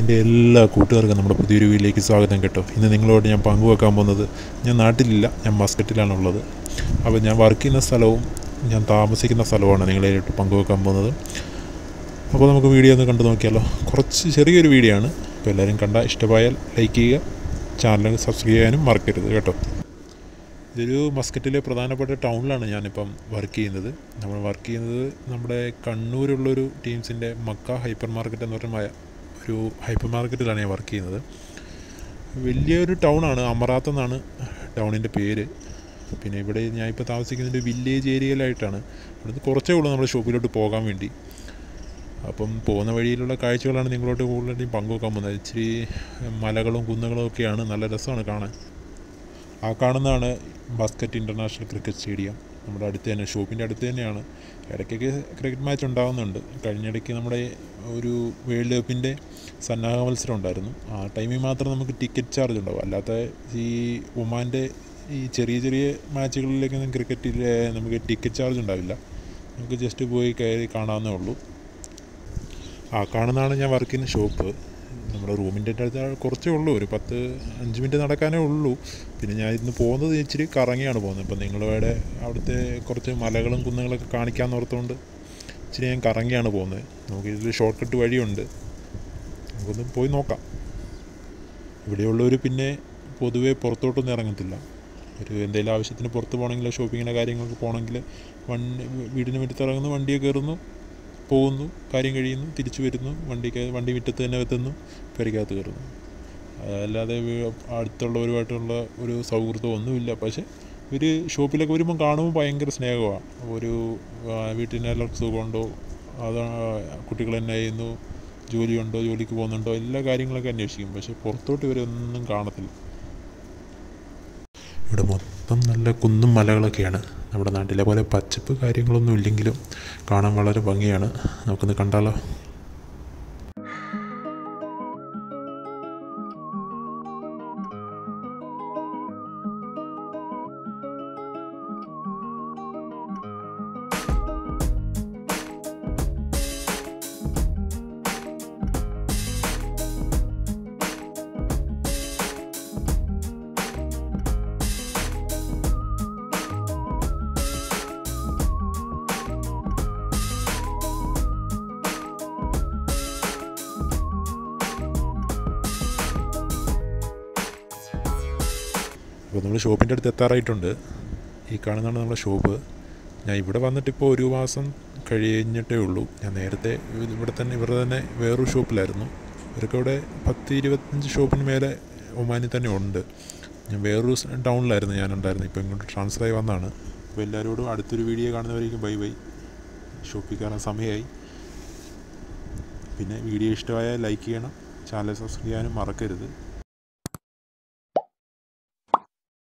എൻ്റെ എല്ലാ കൂട്ടുകാർക്കും നമ്മുടെ പുതിയൊരു വീട്ടിലേക്ക് സ്വാഗതം കേട്ടോ ഇന്ന് നിങ്ങളോട് ഞാൻ പങ്കുവെക്കാൻ പോകുന്നത് ഞാൻ നാട്ടിലില്ല ഞാൻ മസ്കറ്റിലാണുള്ളത് അപ്പോൾ ഞാൻ വർക്ക് ചെയ്യുന്ന സ്ഥലവും ഞാൻ താമസിക്കുന്ന സ്ഥലവുമാണ് നിങ്ങളായിട്ട് പങ്കുവെക്കാൻ പോകുന്നത് അപ്പോൾ നമുക്ക് വീഡിയോ ഒന്ന് കണ്ടു നോക്കിയാലോ കുറച്ച് ചെറിയൊരു വീഡിയോ ആണ് അപ്പോൾ എല്ലാവരും കണ്ട ഇഷ്ടമായാൽ ലൈക്ക് ചെയ്യുക ചാനൽ സബ്സ്ക്രൈബ് ചെയ്യാനും മറക്കരുത് കേട്ടോ ഇതൊരു മസ്കറ്റിലെ പ്രധാനപ്പെട്ട ടൗണിലാണ് ഞാനിപ്പം വർക്ക് ചെയ്യുന്നത് നമ്മൾ വർക്ക് ചെയ്യുന്നത് നമ്മുടെ കണ്ണൂരുള്ളൊരു ടീംസിൻ്റെ മക്ക ഹൈപ്പർ മാർക്കറ്റ് എന്ന് പറഞ്ഞ മയ- ഒരു ഹൈപ്പർ മാർക്കറ്റിലാണ് ഞാൻ വർക്ക് ചെയ്യുന്നത് വലിയൊരു ടൗണാണ് അമറാത്ത് എന്നാണ് ടൗണിൻ്റെ പേര് പിന്നെ ഇവിടെ ഞാൻ ഇപ്പോൾ താമസിക്കുന്നത് വില്ലേജ് ഏരിയയിലായിട്ടാണ് ഇവിടുന്ന് കുറച്ചേ ഉള്ളൂ നമ്മുടെ ഷോപ്പിലോട്ട് പോകാൻ വേണ്ടി അപ്പം പോകുന്ന വഴിയിലുള്ള കാഴ്ചകളാണ് നിങ്ങളോട് കൂടുതലായിട്ടും പങ്കുവെക്കാൻ പോകുന്നത് ഇച്ചിരി മലകളും കുന്നുകളും ഒക്കെയാണ് നല്ല രസമാണ് കാണാൻ ആ കാണുന്നതാണ് ബാസ്ക്കറ്റ് ഇൻ്റർനാഷണൽ ക്രിക്കറ്റ് സ്റ്റേഡിയം നമ്മുടെ അടുത്ത് തന്നെ ഷോപ്പിൻ്റെ അടുത്ത് തന്നെയാണ് ഇടയ്ക്കൊക്കെ ക്രിക്കറ്റ് മാച്ച് ഉണ്ടാകുന്നുണ്ട് കഴിഞ്ഞിടയ്ക്ക് നമ്മുടെ ഒരു വേൾഡ് കപ്പിൻ്റെ സന്നാഹ മത്സരം ഉണ്ടായിരുന്നു ആ ടൈമിൽ മാത്രം നമുക്ക് ടിക്കറ്റ് ചാർജ് ഉണ്ടാവും അല്ലാത്ത ഈ ഒമാൻ്റെ ഈ ചെറിയ ചെറിയ മാച്ചുകളിലേക്കൊന്നും ക്രിക്കറ്റിൽ നമുക്ക് ടിക്കറ്റ് ചാർജ് ഉണ്ടാവില്ല നമുക്ക് ജസ്റ്റ് പോയി കയറി കാണാവുന്നേ ഉള്ളൂ ആ കാണുന്നതാണ് ഞാൻ വർക്ക് ചെയ്യുന്ന ഷോപ്പ് നമ്മുടെ റൂമിൻ്റെ അടുത്ത് കുറച്ചേ ഉള്ളൂ ഒരു പത്ത് അഞ്ച് മിനിറ്റ് നടക്കാനേ ഉള്ളൂ പിന്നെ ഞാൻ ഇന്ന് പോകുന്നത് ഇച്ചിരി കറങ്ങിയാണ് പോകുന്നത് ഇപ്പം നിങ്ങളിവിടെ അവിടുത്തെ കുറച്ച് മലകളും കുന്നുകളൊക്കെ കാണിക്കാമെന്ന് ഓർത്തുകൊണ്ട് ഇച്ചിരി ഞാൻ കറങ്ങിയാണ് പോകുന്നത് നമുക്ക് ഇതിൽ ഷോർട്ട് കട്ട് വഴിയുണ്ട് നമുക്കൊന്ന് പോയി നോക്കാം ഇവിടെയുള്ളവർ പിന്നെ പൊതുവേ പുറത്തോട്ടൊന്നും ഇറങ്ങത്തില്ല ഒരു എന്തെങ്കിലും ആവശ്യത്തിന് പുറത്ത് പോകണമെങ്കിൽ ഷോപ്പിങ്ങിൻ്റെ കാര്യങ്ങൾക്ക് പോകണമെങ്കിൽ വണ്ടി വീടിന് മുറ്റത്ത് ഇറങ്ങുന്നു വണ്ടിയെ കയറുന്നു പോകുന്നു കാര്യം കഴിയുന്നു തിരിച്ചു വരുന്നു വണ്ടിക്ക് വണ്ടി മുറ്റത്ത് തന്നെ എത്തുന്നു പെരക്കകത്ത് കയറുന്നു അല്ലാതെ വീ- അടുത്തുള്ളവരുമായിട്ടുള്ള ഒരു സൗഹൃദം ഒന്നുമില്ല പക്ഷേ ഇവർ ഷോപ്പിലൊക്കെ വരുമ്പോൾ കാണുമ്പോൾ ഭയങ്കര സ്നേഹമാണ് ഒരു ആ, വീട്ടിന് എല്ലാവർക്കും സുഖമുണ്ടോ അത് കുട്ടികൾ തന്നെ ചെയ്യുന്നു ജോലിയുണ്ടോ ജോലിക്ക് പോകുന്നുണ്ടോ എല്ലാ കാര്യങ്ങളൊക്കെ അന്വേഷിക്കും പക്ഷേ പുറത്തോട്ട് ഇവരൊന്നും കാണത്തില്ല ഇവിടെ മൊത്തം നല്ല കുന്നും മലകളൊക്കെയാണ് നമ്മുടെ നാട്ടിലെ പോലെ പച്ചപ്പ് കാര്യങ്ങളൊന്നും ഇല്ലെങ്കിലും കാണാൻ വളരെ ഭംഗിയാണ് നമുക്കൊന്ന് കണ്ടാലോ അപ്പോൾ നമ്മൾ ഷോപ്പിൻ്റെ അടുത്ത് എത്താറായിട്ടുണ്ട് ഈ കാണുന്നതാണ് നമ്മുടെ ഷോപ്പ് ഞാൻ ഇവിടെ വന്നിട്ടിപ്പോൾ ഒരു മാസം കഴിഞ്ഞിട്ടേ ഉള്ളൂ ഞാൻ നേരത്തെ ഇവിടെ തന്നെ ഇവരുടെ തന്നെ വേറൊരു ഷോപ്പിലായിരുന്നു ഇവർക്ക് ഇവിടെ പത്ത് ഇരുപത്തഞ്ച് ഷോപ്പിന് മേലെ ഒമാനിൽ തന്നെ ഉണ്ട് ഞാൻ വേറൊരു സ് ടൗണിലായിരുന്നു ഞാൻ ഉണ്ടായിരുന്നത് ഇപ്പോൾ ഇങ്ങോട്ട് ട്രാൻസ്ഫർ ആയി വന്നതാണ് അപ്പോൾ എല്ലാവരോടും അടുത്തൊരു വീഡിയോ കാണുന്നവരേക്കും ബൈ ബൈ ഷോപ്പിൽ കയറാൻ സമയമായി പിന്നെ വീഡിയോ ഇഷ്ടമായാൽ ലൈക്ക് ചെയ്യണം ചാനൽ സബ്സ്ക്രൈബ് ചെയ്യാനും മറക്കരുത്